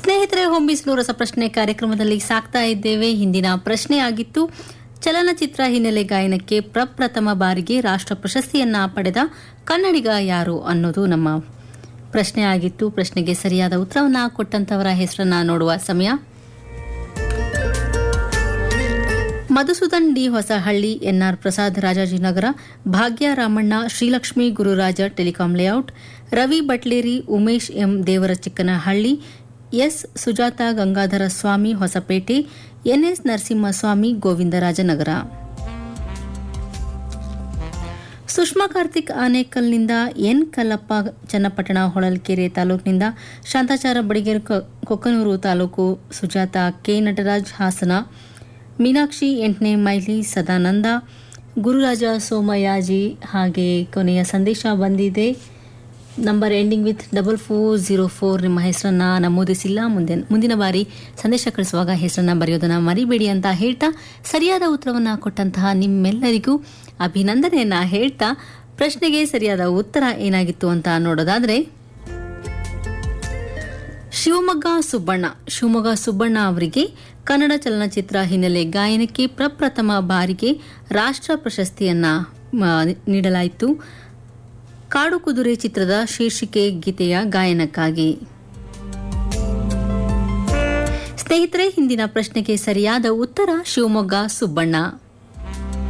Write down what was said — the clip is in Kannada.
ಸ್ನೇಹಿತರೆ ಹೊಂಬಿಸಲು ರಸಪ್ರಶ್ನೆ ಕಾರ್ಯಕ್ರಮದಲ್ಲಿ ಸಾಕ್ತಾ ಇದ್ದೇವೆ ಹಿಂದಿನ ಪ್ರಶ್ನೆ ಆಗಿತ್ತು ಚಲನಚಿತ್ರ ಹಿನ್ನೆಲೆ ಗಾಯನಕ್ಕೆ ಪ್ರಪ್ರಥಮ ಬಾರಿಗೆ ರಾಷ್ಟ್ರ ಪ್ರಶಸ್ತಿಯನ್ನ ಪಡೆದ ಕನ್ನಡಿಗ ಯಾರು ಅನ್ನೋದು ನಮ್ಮ ಪ್ರಶ್ನೆ ಆಗಿತ್ತು ಪ್ರಶ್ನೆಗೆ ಸರಿಯಾದ ಉತ್ತರವನ್ನ ಕೊಟ್ಟಂತವರ ಹೆಸರನ್ನ ನೋಡುವ ಸಮಯ Madhusudan D Hosahalli NR Prasad Rajajinagar Bhagya Ramanna Srilakshmi Gururaja telecom layout Ravi Batleri Umesh M Devara Chikkanahalli S Sujatha Gangadhara Swamy Hosapete NS Narasimhaswamy Govindarajanagar Sushma Karthik ಆನೇಕಲ್ನಿಂದ ಎನ್ ಕಲ್ಲಪ್ಪ ಚನ್ನಪಟ್ಟಣ ಹೊಳಲ್ಕೆರೆ ತಾಲೂಕಿನಿಂದ ಶಾಂತಾಚಾರ ಬಡಿಗೇರ್ ಕೊ- ಕೊಕ್ಕನೂರು ತಾಲೂಕು ಸುಜಾತ ಕೆ ನಟರಾಜ್ ಹಾಸನ ಮೀನಾಕ್ಷಿ ಎಂಟನೇ ಮೈಲಿ ಸದಾನಂದ ಗುರುರಾಜ ಸೋಮಯಾಜಿ ಹಾಗೆ ಕೊನೆಯ ಸಂದೇಶ ಬಂದಿದೆ number ending with double four zero four ನಿಮ್ಮ ಹೆಸರನ್ನ ನಮೂದಿಸಿಲ್ಲ ಮುಂದೆ ಮುಂದಿನ ಬಾರಿ ಸಂದೇಶ ಕಳಿಸುವಾಗ ಹೆಸರನ್ನ ಬರೆಯೋದನ್ನ ಮರಿಬೇಡಿ ಅಂತ ಹೇಳ್ತಾ ಸರಿಯಾದ ಉತ್ತರವನ್ನ ಕೊಟ್ಟಂತಹ ನಿಮ್ಮೆಲ್ಲರಿಗೂ ಅಭಿನಂದನೆಯನ್ನ ಹೇಳ್ತಾ ಪ್ರಶ್ನೆಗೆ ಸರಿಯಾದ ಉತ್ತರ ಏನಾಗಿತ್ತು ಅಂತ ನೋಡೋದಾದ್ರೆ ಶಿವಮೊಗ್ಗ ಸುಬ್ಬಣ್ಣ ಶಿವಮೊಗ್ಗ ಸುಬ್ಬಣ್ಣ ಅವರಿಗೆ ಕನ್ನಡ ಚಲನಚಿತ್ರ ಹಿನ್ನೆಲೆ ಗಾಯನಕ್ಕೆ ಪ್ರಪ್ರಥಮ ಬಾರಿಗೆ ರಾಷ್ಟ್ರ ಪ್ರಶಸ್ತಿಯನ್ನ ಮ, ನೀಡಲಾಯಿತು ಕಾಡು ಕುದುರೆ ಚಿತ್ರದ ಶೀರ್ಷಿಕೆ ಗೀತೆಯ ಗಾಯನಕ್ಕಾಗಿ ಸ್ನೇಹಿತರೆ ಹಿಂದಿನ ಪ್ರಶ್ನೆಗೆ ಸರಿಯಾದ ಉತ್ತರ ಶಿವಮೊಗ್ಗ ಸುಬ್ಬಣ್ಣ